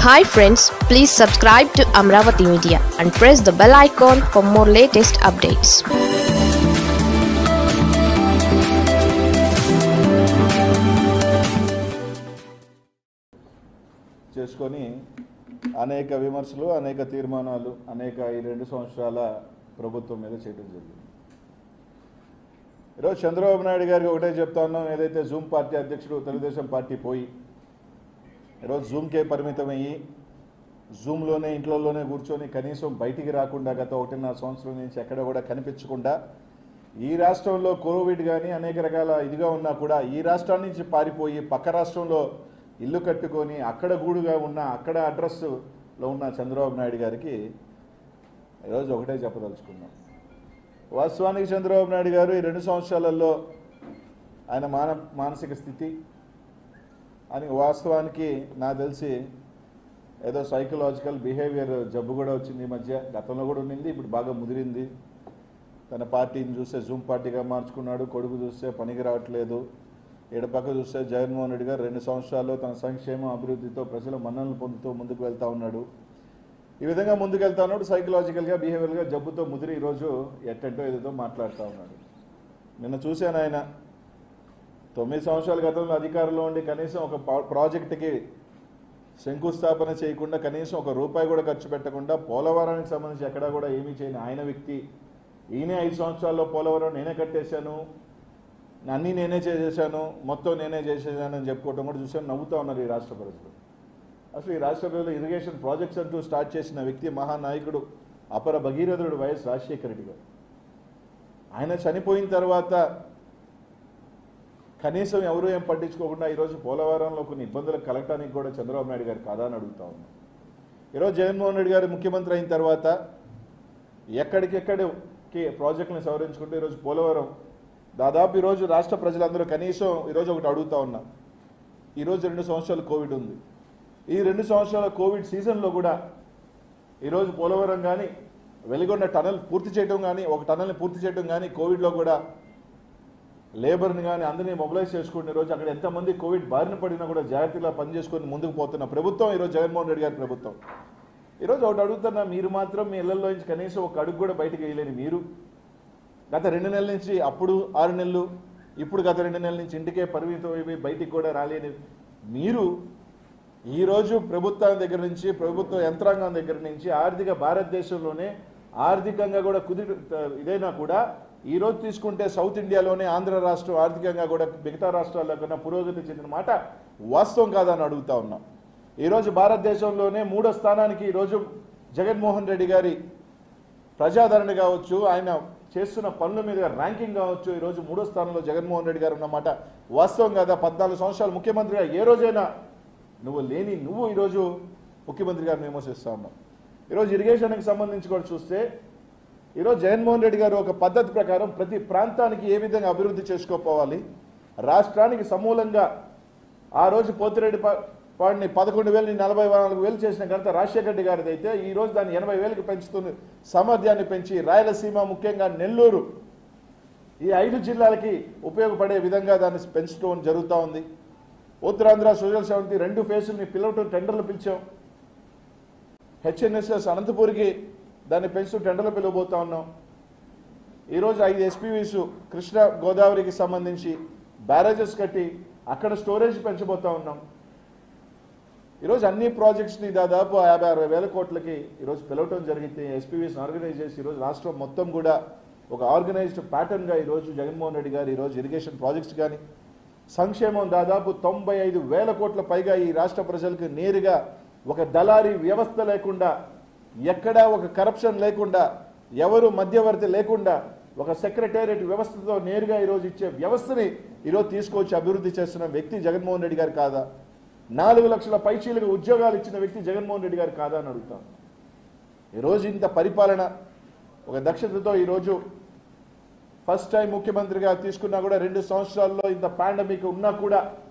hi friends please subscribe to Amaravati media and press the bell icon for more latest updates చేసుకొని అనేక విమర్శలు అనేక తీర్మానాలు అనేక ఈ రెండు సంవత్సరాల ప్రభుత్వం మీద చేయడం జరిగింది ఈరోజు చంద్రబాబు నాయుడు గారికి ఒకటే చెప్తా ఉన్నాం ఏదైతే జూమ్ పార్టీ అధ్యక్షుడు తెలుగుదేశం పార్టీ పోయి ఈరోజు జూమ్కే పరిమితమయ్యి జూమ్లోనే ఇంట్లోనే కూర్చొని కనీసం బయటికి రాకుండా గత ఒకటిన్నర సంవత్సరం నుంచి ఎక్కడ కూడా కనిపించకుండా ఈ రాష్ట్రంలో కోవిడ్ కానీ అనేక రకాల ఇదిగా ఉన్నా కూడా ఈ రాష్ట్రం నుంచి పారిపోయి పక్క రాష్ట్రంలో ఇల్లు కట్టుకొని అక్కడ గూడుగా ఉన్న అక్కడ అడ్రస్లో ఉన్న చంద్రబాబు నాయుడు గారికి ఈరోజు ఒకటే చెప్పదలుచుకున్నాం వాస్తవానికి చంద్రబాబు నాయుడు గారు ఈ రెండు సంవత్సరాలలో ఆయన మాన మానసిక స్థితి అని వాస్తవానికి నాకు తెలిసి ఏదో సైకలాజికల్ బిహేవియర్ జబ్బు కూడా వచ్చింది ఈ మధ్య గతంలో కూడా ఉండింది ఇప్పుడు బాగా ముదిరింది తన పార్టీని చూస్తే జూమ్ పార్టీగా మార్చుకున్నాడు కొడుకు చూస్తే పనికి రావట్లేదు ఎడపక్క చూస్తే జగన్మోహన్ రెడ్డి గారు రెండు సంవత్సరాల్లో తన సంక్షేమ అభివృద్ధితో ప్రజల మన్ననలు పొందుతూ ముందుకు వెళ్తా ఉన్నాడు ఈ విధంగా ముందుకు వెళ్తా ఉన్నాడు సైకలాజికల్గా బిహేవియర్గా జబ్బుతో ముదిరి ఈరోజు ఎట్టంటో ఏదో మాట్లాడుతూ ఉన్నాడు నిన్న చూశాను ఆయన తొమ్మిది సంవత్సరాల గతంలో అధికారంలో ఉండి కనీసం ఒక పా- ప్రాజెక్టుకి శంకుస్థాపన చేయకుండా కనీసం ఒక రూపాయి కూడా ఖర్చు పెట్టకుండా పోలవరానికి సంబంధించి ఎక్కడా కూడా ఏమీ చేయని ఆయన వ్యక్తి ఈయనే ఐదు సంవత్సరాల్లో పోలవరం నేనే కట్టేశాను అన్నీ నేనే చేసేసాను మొత్తం నేనే చేసేసాను అని చెప్పుకోవటం కూడా చూసాను నవ్వుతా ఉన్నారు ఈ రాష్ట్ర ప్రజలు అసలు ఈ రాష్ట్ర ప్రజలు ఇరిగేషన్ ప్రాజెక్ట్స్ అంటూ స్టార్ట్ చేసిన వ్యక్తి మహానాయకుడు అపర భగీరథుడు వైఎస్ రాజశేఖర రెడ్డి గారు ఆయన చనిపోయిన తర్వాత కనీసం ఎవరు ఏం పట్టించుకోకుండా ఈరోజు పోలవరంలో కొన్ని ఇబ్బందులు కలగటానికి కూడా చంద్రబాబు నాయుడు గారు కాదా అని అడుగుతా ఉన్నాం ఈరోజు జగన్మోహన్ రెడ్డి గారు ముఖ్యమంత్రి అయిన తర్వాత ఎక్కడికెక్కడికి ప్రాజెక్టులను సవరించుకుంటూ ఈరోజు పోలవరం దాదాపు ఈరోజు రాష్ట్ర ప్రజలందరూ కనీసం ఈరోజు ఒకటి అడుగుతా ఉన్నాం ఈరోజు రెండు సంవత్సరాలు కోవిడ్ ఉంది ఈ రెండు సంవత్సరాల కోవిడ్ సీజన్లో కూడా ఈరోజు పోలవరం కానీ వెలిగొండ టనల్ పూర్తి చేయడం కానీ ఒక టనల్ని పూర్తి చేయడం కానీ కోవిడ్లో కూడా లేబర్ని కానీ అందరినీ మొబిలైజ్ చేసుకుని ఈరోజు అక్కడ ఎంతమంది కోవిడ్ బారిన పడినా కూడా జాగ్రత్తగా పనిచేసుకొని ముందుకు పోతున్న ప్రభుత్వం ఈరోజు జగన్మోహన్ రెడ్డి గారి ప్రభుత్వం ఈరోజు ఒకటి అడుగుతున్నా మీరు మాత్రం మీ ఇళ్లలో నుంచి కనీసం ఒక అడుగు కూడా బయటకు వేయలేని మీరు గత రెండు నెలల నుంచి అప్పుడు ఆరు నెలలు ఇప్పుడు గత రెండు నెలల నుంచి ఇంటికే పరిమితం అయిపోయి బయటికి కూడా రాలేని మీరు ఈరోజు ప్రభుత్వం దగ్గర నుంచి ప్రభుత్వ యంత్రాంగం దగ్గర నుంచి ఆర్థిక భారతదేశంలోనే ఆర్థికంగా కూడా కుదిరి ఇదైనా కూడా ఈ రోజు తీసుకుంటే సౌత్ ఇండియాలోనే ఆంధ్ర రాష్ట్రం ఆర్థికంగా కూడా మిగతా రాష్ట్రాల్లో కన్నా పురోగతి చెందిన మాట వాస్తవం కాదని అడుగుతా ఉన్నాం ఈరోజు భారతదేశంలోనే మూడో స్థానానికి ఈరోజు జగన్మోహన్ రెడ్డి గారి ప్రజాదరణ కావచ్చు ఆయన చేస్తున్న పనుల మీద ర్యాంకింగ్ కావచ్చు ఈరోజు మూడో స్థానంలో జగన్మోహన్ రెడ్డి గారు ఉన్నమాట వాస్తవం కదా పద్నాలుగు సంవత్సరాలు ముఖ్యమంత్రిగా ఏ రోజైనా నువ్వు లేని నువ్వు ఈరోజు ముఖ్యమంత్రి గారిని విమర్శిస్తా ఉన్నావు ఈరోజు ఇరిగేషన్కి సంబంధించి కూడా చూస్తే ఈరోజు జగన్మోహన్ రెడ్డి గారు ఒక పద్ధతి ప్రకారం ప్రతి ప్రాంతానికి ఏ విధంగా అభివృద్ధి చేసుకోపోవాలి రాష్ట్రానికి సమూలంగా ఆ రోజు పోతిరెడ్డి పా- వాడిని పదకొండు వేలని నలభై నాలుగు వేలు చేసిన ఘనత రాజశేఖర రెడ్డి గారిది అయితే ఈ రోజు దాన్ని ఎనభై వేలకు పెంచుతున్న సామర్థ్యాన్ని పెంచి రాయలసీమ ముఖ్యంగా నెల్లూరు ఈ ఐదు జిల్లాలకి ఉపయోగపడే విధంగా దాన్ని పెంచడం జరుగుతూ ఉంది ఉత్తరాంధ్ర సోషల్ సెవెంటీ రెండు ఫేసుల్ని పిలవటం టెండర్లు పిలిచాం హెచ్ఎన్ఎస్ఎస్ అనంతపూర్కి దాన్ని పెంచుతూ టెండర్లు పిలవబోతా ఉన్నాం ఈరోజు ఐదు ఎస్పీవీస్ కృష్ణ గోదావరికి సంబంధించి బ్యారేజెస్ కట్టి అక్కడ స్టోరేజ్ పెంచబోతా ఉన్నాం ఈరోజు అన్ని ప్రాజెక్ట్స్ని దాదాపు యాభై అరవై వేల కోట్లకి ఈరోజు పిలవటం జరిగింది ఎస్పీవీస్ని ఆర్గనైజ్ చేసి ఈరోజు రాష్ట్రం మొత్తం కూడా ఒక ఆర్గనైజ్డ్ ప్యాటర్న్గా ఈరోజు జగన్మోహన్ రెడ్డి గారు ఈరోజు ఇరిగేషన్ ప్రాజెక్ట్స్ కానీ సంక్షేమం దాదాపు తొంభై ఐదు వేల కోట్ల పైగా ఈ రాష్ట్ర ప్రజలకు నేరుగా ఒక దళారీ వ్యవస్థ లేకుండా ఎక్కడా ఒక కరప్షన్ లేకుండా ఎవరు మధ్యవర్తి లేకుండా ఒక సెక్రటేరియట్ వ్యవస్థతో నేరుగా ఈరోజు ఇచ్చే వ్యవస్థని ఈరోజు తీసుకొచ్చి అభివృద్ధి చేస్తున్న వ్యక్తి జగన్మోహన్ రెడ్డి గారు కాదా నాలుగు లక్షల పైచీలకు ఉద్యోగాలు ఇచ్చిన వ్యక్తి జగన్మోహన్ రెడ్డి గారు కాదా అని అడుగుతాను ఈరోజు ఇంత పరిపాలన ఒక దక్షతతో ఈరోజు ఫస్ట్ టైం ముఖ్యమంత్రిగా తీసుకున్నా కూడా రెండు సంవత్సరాల్లో ఇంత పాండమిక్ ఉన్నా కూడా